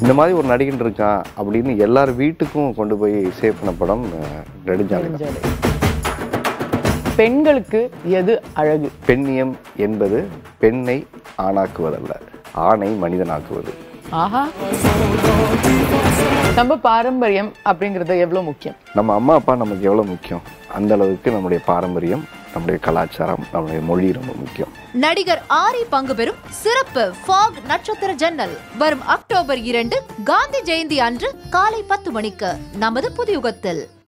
இந்த மாதிரி ஒரு நடிகன் இருக்கான் அப்படின்னு எல்லார் வீட்டுக்கும் கொண்டு போய் சேவ் பண்ண படம் அஹ், நெடுஞ்சாலை தான். நெடுஞ்சாலை. பெண்களுக்கு எது அழகு பெண்ணியம் என்பது பெண்ணை ஆணாக்குவதல்ல ஆணை மனிதனாக்குவது ஆஹா நம்ம பாரம்பரியம் அப்படிங்கிறது எவ்வளவு முக்கியம் நம்ம அம்மா அப்பா நமக்கு எவ்வளோ முக்கியம் அந்த அளவுக்கு நம்முடைய பாரம்பரியம் நம்முடைய கலாச்சாரம் நம்முடைய மொழி ரொம்ப முக்கியம் நடிகர் ஆரி பங்கு பெறும் சிறப்பு ஃபாக் நட்சத்திர ஜன்னல் வரும் அக்டோபர் இரண்டு காந்தி ஜெயந்தி அன்று காலை பத்து மணிக்கு நமது புதியுகத்தில்